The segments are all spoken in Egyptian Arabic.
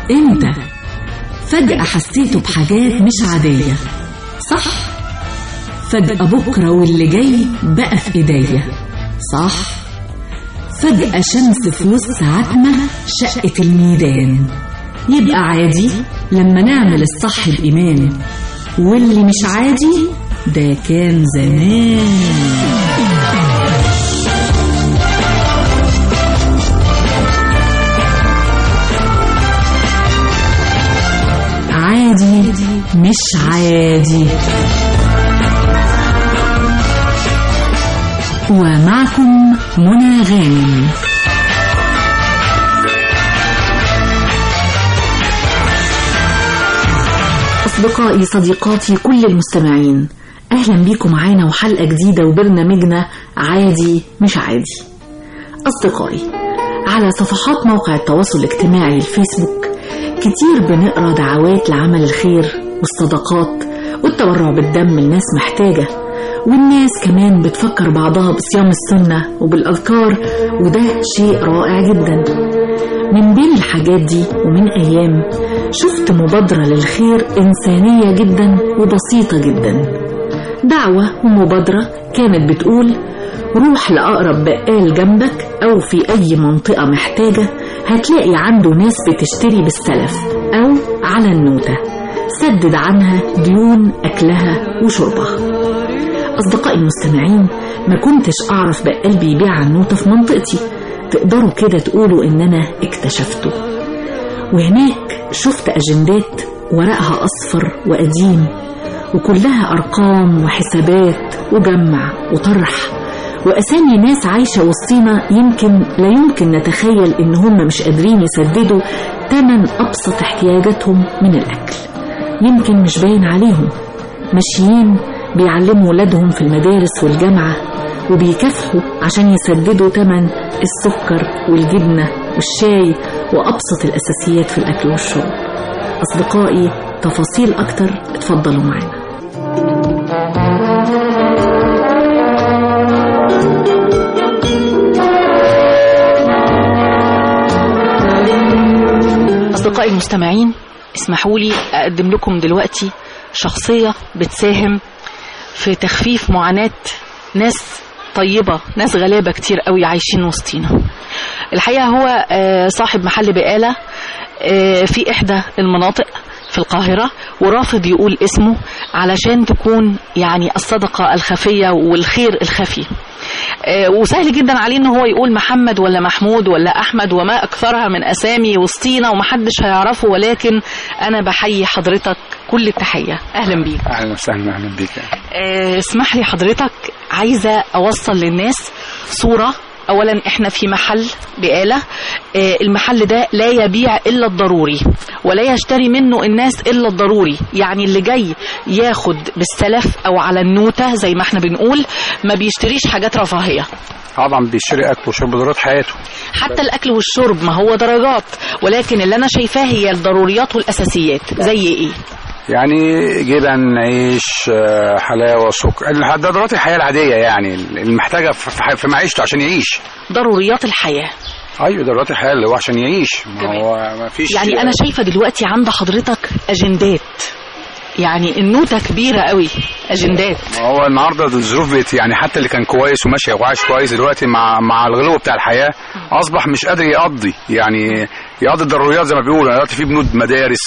امتى فجأة حسيته بحاجات مش عادية صح فجأة بكرة واللي جاي بقى في ايديا صح فجأة شمس في وسط عتمة شقت الميدان يبقى عادي لما نعمل الصح بإيمان واللي مش عادي ده كان زمان عادي مش عادي ومعكم منى غانم أصدقائي صديقاتي كل المستمعين أهلا بيكم معانا وحلقة جديدة وبرنامجنا عادي مش عادي أصدقائي على صفحات موقع التواصل الاجتماعي الفيسبوك كتير بنقرا دعوات لعمل الخير والصدقات والتبرع بالدم لناس محتاجة والناس كمان بتفكر بعضها بصيام السنة وبالأذكار وده شيء رائع جدا من بين الحاجات دي ومن أيام شفت مبادرة للخير إنسانية جدا وبسيطة جدا دعوة ومبادرة كانت بتقول روح لأقرب بقال جنبك أو في أي منطقة محتاجة هتلاقي عنده ناس بتشتري بالسلف أو على النوتة سدد عنها ديون أكلها وشربها أصدقائي المستمعين ما كنتش أعرف بقال بيبيع على النوتة في منطقتي تقدروا كده تقولوا إن أنا اكتشفته وهناك شفت أجندات ورقها أصفر وقديم وكلها أرقام وحسابات وجمع وطرح وأسامي ناس عايشة وسطينا يمكن لا يمكن نتخيل إن هم مش قادرين يسددوا تمن أبسط احتياجاتهم من الأكل يمكن مش باين عليهم ماشيين بيعلموا ولادهم في المدارس والجامعة وبيكافحوا عشان يسددوا تمن السكر والجبنة والشاي وأبسط الأساسيات في الأكل والشرب أصدقائي تفاصيل أكتر اتفضلوا معنا أصدقائي المستمعين اسمحوا لي أقدم لكم دلوقتي شخصية بتساهم في تخفيف معاناة ناس طيبة ناس غلابة كتير قوي عايشين وسطينا الحقيقة هو آه، صاحب محل بقالة آه، في إحدى المناطق في القاهرة ورافض يقول اسمه علشان تكون يعني الصدقة الخفية والخير الخفي آه، وسهل جدا عليه ان هو يقول محمد ولا محمود ولا احمد وما اكثرها من اسامي وسطينا ومحدش هيعرفه ولكن انا بحيي حضرتك كل التحيه اهلا بيك اهلا وسهلا اهلا بيك آه، اسمح لي حضرتك عايزه اوصل للناس صوره اولا احنا في محل بقاله آه، المحل ده لا يبيع الا الضروري ولا يشتري منه الناس الا الضروري يعني اللي جاي ياخد بالسلف او على النوته زي ما احنا بنقول ما بيشتريش حاجات رفاهيه طبعا بيشتري اكل وشرب ضرورات حياته حتى الاكل والشرب ما هو درجات ولكن اللي انا شايفاه هي الضروريات والاساسيات زي ايه يعني جبن عيش آه، حلاوه سكر ده ضرورات الحياه العاديه يعني اللي محتاجها في- في في معيشته عشان يعيش ضروريات الحياه ايوه ضرورات الحياه اللي هو عشان يعيش ما تمام. هو ما فيش يعني انا شايفه دلوقتي عند حضرتك اجندات يعني النوتة كبيرة قوي اجندات ما هو النهارده الظروف بقت يعني حتى اللي كان كويس وماشي وعايش كويس دلوقتي مع مع الغلو بتاع الحياه اصبح مش قادر يقضي يعني يقضي الضروريات زي ما بيقولوا دلوقتي في بنود مدارس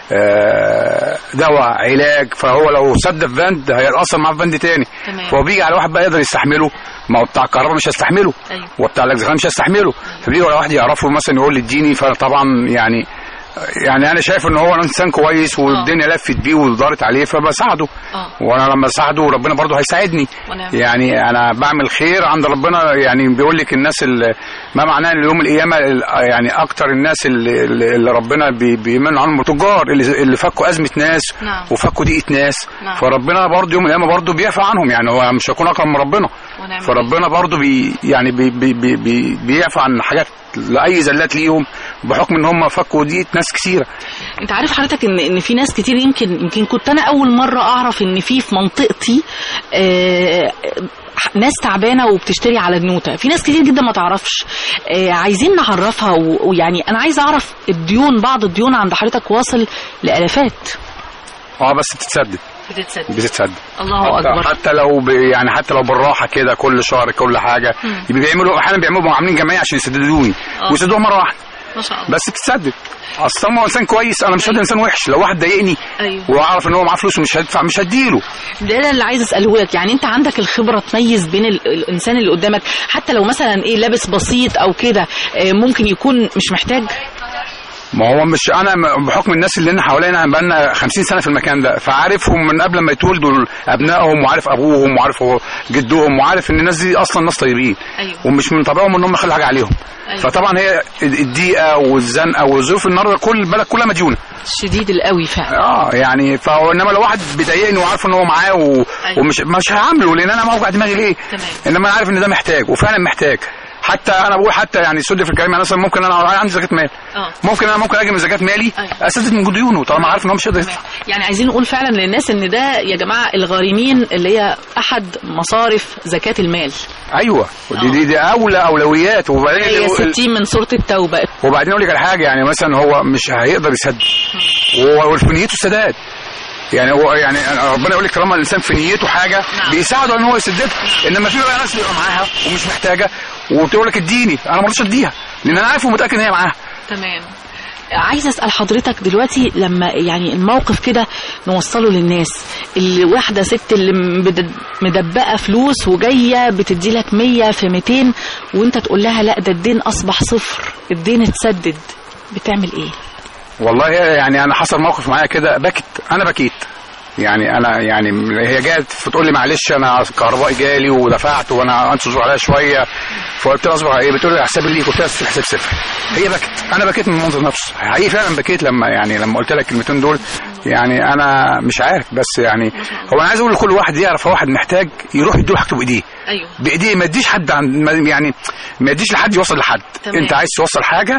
آه، دواء علاج فهو لو سد في بند هيتاثر معاه في بند تاني تمام. فهو بيجي على واحد بقى يقدر يستحمله ما هو بتاع الكهرباء مش هيستحمله أيوة. وبتاع الاجزخان مش هيستحمله فبيجي على واحد يعرفه مثلا يقول لي اديني فطبعا يعني يعني انا شايف ان هو انسان كويس والدنيا لفت بيه ودارت عليه فبساعده اه وانا لما اساعده ربنا برضه هيساعدني ونعم. يعني انا بعمل خير عند ربنا يعني بيقول لك الناس اللي ما معناه ان يوم القيامه ال- يعني اكتر الناس اللي, اللي ربنا بي- بيمن عنهم تجار اللي, اللي فكوا ازمه ناس نعم. وفكوا ضيقه ناس نعم. فربنا برضه يوم القيامه برضه بيعفى عنهم يعني هو مش هيكون اكرم من ربنا ونعم فربنا برضه بي يعني بي بي بي بي بيعفى عن حاجات لاي زلات ليهم بحكم ان هم فكوا ضيقه ناس كثيره انت عارف حضرتك ان ان في ناس كتير يمكن يمكن كنت انا اول مره اعرف ان في في منطقتي آه، ناس تعبانه وبتشتري على النوته في ناس كتير جدا ما تعرفش آه عايزين نعرفها و- ويعني انا عايزه اعرف الديون بعض الديون عند حضرتك واصل لالافات اه بس بتتسدد بتتسدد بتتسدد الله حتى, اكبر حتى لو ب... يعني حتى لو بالراحه كده كل شهر كل حاجه يبقى بيعملوا احيانا بيعملوا عاملين جمعيه عشان يسددوني آه. ويسددوها مره واحده ما شاء الله بس بتتسدد اصل هو انسان كويس انا مش هدي انسان وحش لو واحد ضايقني ايوه واعرف ان هو معاه فلوس ومش هدفع مش هديله ده أنا اللي عايز اساله لك يعني انت عندك الخبره تميز بين ال- الانسان اللي قدامك حتى لو مثلا ايه لابس بسيط او كده آه، ممكن يكون مش محتاج ما هو مش انا م- بحكم الناس اللي هنا حوالينا بقالنا 50 سنه في المكان ده فعارفهم من قبل ما يتولدوا ابنائهم وعارف ابوهم وعارف هو جدهم وعارف ان الناس دي اصلا ناس طيبين ايوه ومش من طبيعهم ان هم يخلوا حاجه عليهم أيوة. فطبعا هي الضيقه والزنقه والظروف النهارده كل البلد كلها مديونه شديد القوي فعلا اه يعني فهو انما لو واحد بيضايقني وعارف ان هو معاه و... أيوة. ومش مش هعامله لان انا موجع دماغي ليه تمام. انما انا عارف ان ده محتاج وفعلا محتاج حتى انا بقول حتى يعني سد في الكلام يعني مثلا ممكن انا عندي زكاه مال اه ممكن انا ممكن اجي من زكاه مالي أيوة. اسدد من ديونه طالما عارف ان هو مش قادر يدفع يعني عايزين نقول فعلا للناس ان ده يا جماعه الغارمين اللي هي احد مصارف زكاه المال ايوه دي, دي, دي اولى اولويات وبعدين هي 60 من سوره التوبه وبعدين اقول لك على حاجه يعني مثلا هو مش هيقدر يسدد وهو في نيته السداد يعني هو يعني ربنا يقول لك طالما الانسان في نيته حاجه نعم. بيساعده ان هو يسددها انما في بقى ناس بيبقى معاها ومش محتاجه وبتقول لك اديني انا ما رضيتش اديها لان انا عارف ومتاكد ان هي معاها تمام عايزه اسال حضرتك دلوقتي لما يعني الموقف كده نوصله للناس اللي واحده ست اللي مدد- مدبقه فلوس وجايه بتدي لك 100 في 200 وانت تقول لها لا ده الدين اصبح صفر الدين اتسدد بتعمل ايه والله يعني انا حصل موقف معايا كده بكت انا بكيت يعني انا يعني هي جت بتقول لي معلش انا كهربائي جالي ودفعت وانا انصر عليها شويه فقلت لها اصبر على ايه بتقول لي حساب ليك قلت لها في حساب صفر هي بكت انا بكيت من المنظر نفسه حقيقي فعلا بكيت لما يعني لما قلت لها الكلمتين دول يعني انا مش عارف بس يعني هو انا عايز اقول لكل واحد يعرف هو واحد محتاج يروح يديله حاجته بايديه ايوه بايديه ما يديش حد عن ما- يعني ما يديش لحد يوصل لحد تمام. انت عايز توصل حاجه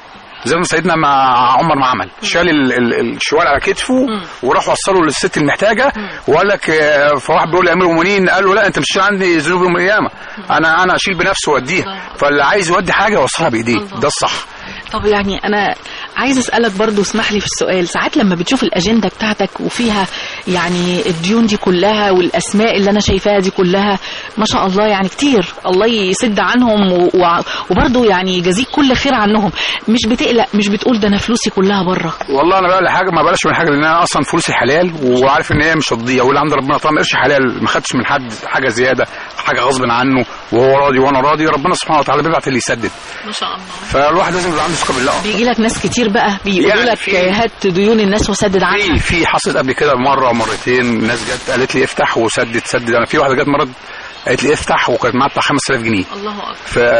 زي ما سيدنا مع عمر ما عمل شال ال- ال- الشوال على كتفه وراح وصله للست المحتاجه وقال لك آه، فواحد بيقول لامير المؤمنين قال له لا انت مش شايل عندي ذنوب يوم القيامه انا انا اشيل بنفسي واديها فاللي عايز يودي حاجه يوصلها بايديه ده الصح طب يعني انا عايز اسالك برضو اسمح لي في السؤال ساعات لما بتشوف الاجنده بتاعتك وفيها يعني الديون دي كلها والاسماء اللي انا شايفاها دي كلها ما شاء الله يعني كتير الله يسد عنهم و- و- وبرضو يعني يجازيك كل خير عنهم مش بتقلق مش بتقول ده انا فلوسي كلها بره والله انا بقى حاجه ما بلاش من حاجه لان انا اصلا فلوسي حلال وعارف ان هي مش هتضيع واللي عند ربنا طالما قرش حلال ما خدتش من حد حاجه زياده حاجه غصب عنه وهو راضي وانا راضي ربنا سبحانه وتعالى بيبعت اللي يسدد ما شاء الله فالواحد لازم يبقى عنده ثقه بالله بيجي لك ناس كتير بقى بيقولوا يعني لك في- هات ديون الناس وسدد عنها في في حصلت قبل كده مره مرتين ناس جت قالت لي افتح وسدد سدد انا في واحده جت مره قالت لي افتح وكانت معاها بتاع 5000 جنيه الله اكبر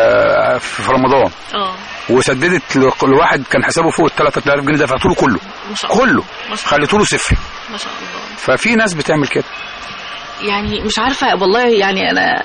في في رمضان اه وسددت لواحد كان حسابه فوق ال 3000 جنيه دفعت له كله ما شاء الله كله ما شاء الله خليته له صفر ما شاء الله ففي ناس بتعمل كده يعني مش عارفة والله يعني أنا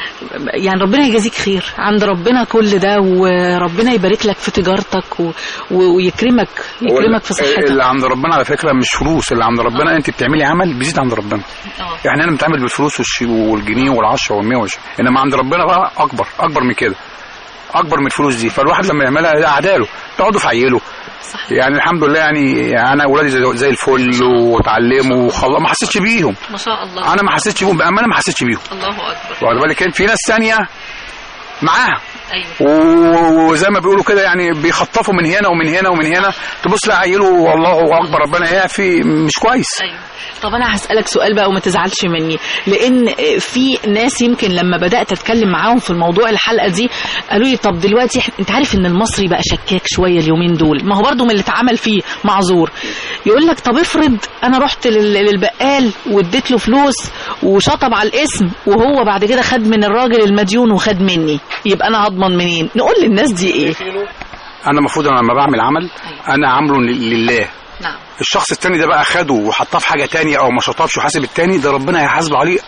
يعني ربنا يجازيك خير عند ربنا كل ده وربنا يبارك لك في تجارتك و... و... ويكرمك يكرمك في اللي صحتك عند ربنا على فكره مش فلوس اللي عند ربنا انت بتعملي عمل بيزيد عند ربنا اه احنا هنا بنتعامل بالفلوس والش- والجنيه والعشرة والمية والش... انما عند ربنا بقى اكبر اكبر من كده اكبر من الفلوس دي فالواحد لما يعملها ده عداله تقعدوا في عيله صح يعني الحمد لله يعني انا اولادي زي, زي الفل وتعلموا وخلاص ما حسيتش بيهم ما شاء الله انا ما حسيتش بيهم بامانه ما حسيتش بيهم الله أكبر واخد بالك كان في ناس ثانيه معاها أيوه وزي ما بيقولوا كده يعني بيخطفوا من هنا ومن هنا ومن هنا تبص لا عيله والله اكبر ربنا يعفي مش كويس ايوه طب انا هسالك سؤال بقى وما تزعلش مني لان في ناس يمكن لما بدات اتكلم معاهم في الموضوع الحلقه دي قالوا لي طب دلوقتي إحنا- انت عارف ان المصري بقى شكاك شويه اليومين دول ما هو برضو من اللي اتعمل فيه معذور يقول لك طب افرض انا رحت لل- للبقال واديت له فلوس وشطب على الاسم وهو بعد كده خد من الراجل المديون وخد مني يبقى انا هضمن منين نقول للناس دي ايه انا المفروض انا لما بعمل عمل انا عامله ل- لله نعم الشخص التاني ده بقى خده وحطاه في حاجه تانية او ما شطبش وحاسب التاني ده ربنا هيحاسبه عليه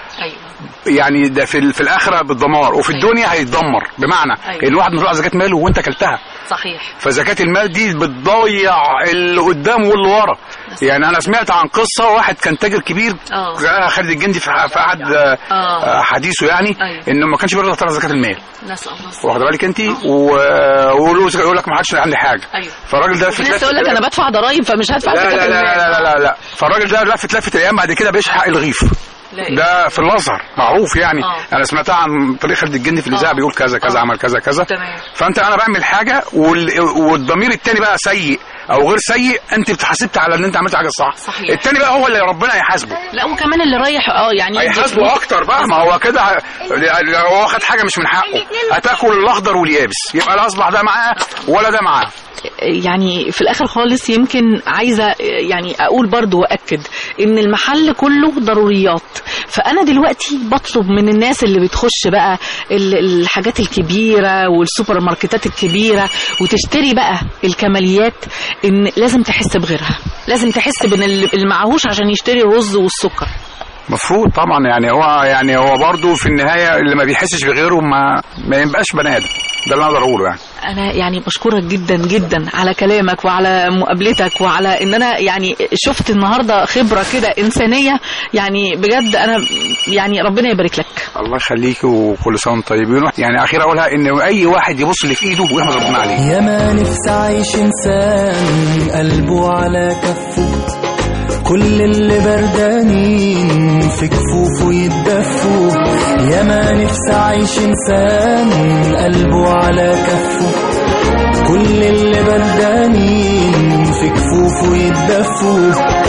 ايوه يعني ده في ال- في الاخره بالدمار وفي أيوة. الدنيا هيتدمر بمعنى أيوة. ان واحد مطلع زكاه ماله وانت كلتها صحيح فزكاة المال دي بتضيع اللي قدام واللي ورا يعني انا سمعت عن قصه واحد كان تاجر كبير اه خالد الجندي في في احد آه، اه آه، حديثه يعني أيوة. انه ما كانش بيرضى يطلع زكاه المال نسال الله واخد بالك انت ويقول يقول لك ما حدش عندي حاجه ايوه فالراجل ده في ناس تقول لك انا بدفع ضرايب فمش هدفع لا زكاة لا لا, المال. لا لا لا لا فالراجل ده لفت لفت الايام بعد كده بيشحق الغيف لا إيه. ده في الازهر معروف يعني آه. انا سمعتها عن طريق خالد الجندي في الاذاعه آه. بيقول كذا كذا آه. عمل كذا كذا تمام فانت انا بعمل حاجه وال... والضمير التاني بقى سيء او غير سيء انت اتحاسبت على ان انت عملت حاجه صح صحيح. التاني بقى هو اللي ربنا هيحاسبه لا وكمان اللي رايح اه يعني يدي هيحاسبه فلوس. اكتر بقى ما هو كده هو واخد حاجه مش من حقه هتاكل الاخضر واليابس يبقى لا اصبح ده معاه ولا ده معاه يعني في الاخر خالص يمكن عايزه يعني اقول برضو واكد ان المحل كله ضروريات فانا دلوقتي بطلب من الناس اللي بتخش بقى ال- الحاجات الكبيره والسوبر ماركتات الكبيره وتشتري بقى الكماليات ان لازم تحس بغيرها لازم تحس بان اللي اللي معهوش عشان يشتري الرز والسكر مفروض طبعا يعني هو يعني هو برضه في النهايه اللي ما بيحسش بغيره ما ما يبقاش بني ادم ده اللي انا اقدر اقوله يعني انا يعني بشكرك جدا جدا على كلامك وعلى مقابلتك وعلى ان انا يعني شفت النهارده خبره كده انسانيه يعني بجد انا يعني ربنا يبارك لك الله يخليك وكل سنه وانتم طيبين يعني اخيرا اقولها ان اي واحد يبص اللي في ايده ويحمد ربنا عليه يا ما نفسي عايش انسان قلبه على كفه كل اللي بردانين في كفوفه يتدفوا يا ما نفسي عايش انسان قلبه على كفه كل اللي بردانين في كفوفه يتدفوا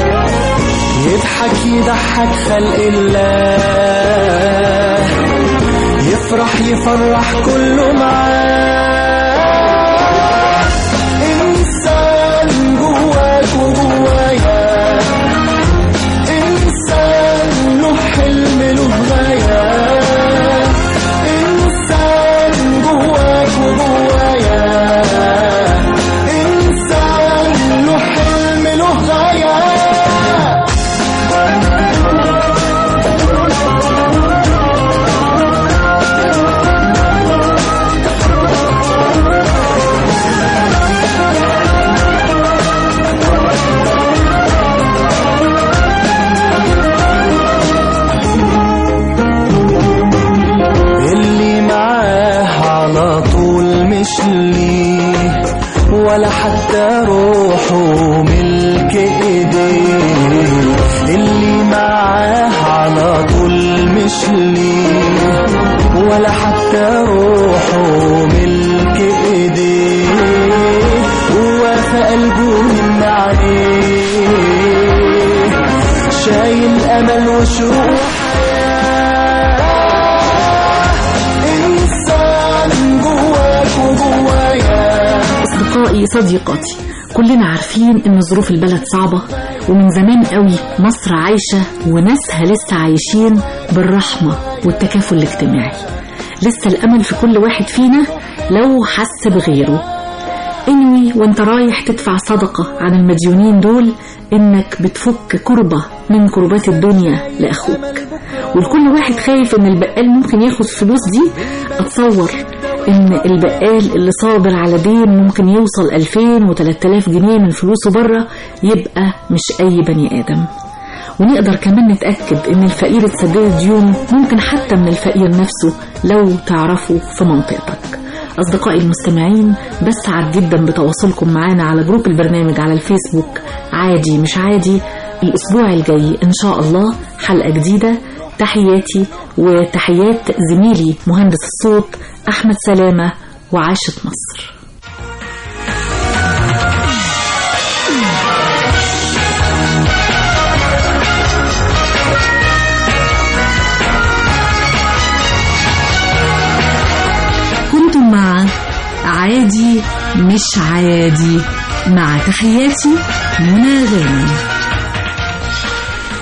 يضحك يضحك خلق الله يفرح يفرح كله معاه إنسان جواك وجوايا إنسان له حلم له غاية إنسان جواك وجوايا إنسان له حلم له غاية اللي معاه على طول مش ليه ولا حتى روحه ملك ايديه اللي معاه على طول مش ليه ولا حتى روحه ملك ايديه ووافى قلبه من عليه شايل امل وشوق وحياه إنسان جواك وجوايا أصدقائي صديقاتي كلنا عارفين إن ظروف البلد صعبة ومن زمان قوي مصر عايشة وناسها لسه عايشين بالرحمة والتكافل الاجتماعي لسه الأمل في كل واحد فينا لو حس بغيره انوي وانت رايح تدفع صدقة عن المديونين دول انك بتفك كربة من كربات الدنيا لأخوك والكل واحد خايف ان البقال ممكن ياخد فلوس دي اتصور ان البقال اللي صابر على دين ممكن يوصل 2000 و3000 جنيه من فلوسه بره يبقى مش اي بني ادم ونقدر كمان نتأكد إن الفقير اتسدد ديونه ممكن حتى من الفقير نفسه لو تعرفوا في منطقتك أصدقائي المستمعين بسعد جدا بتواصلكم معنا على جروب البرنامج على الفيسبوك عادي مش عادي الأسبوع الجاي إن شاء الله حلقة جديدة تحياتي وتحيات زميلي مهندس الصوت أحمد سلامة وعاشة مصر كنتم مع عادي مش عادي مع تحياتي منى غانم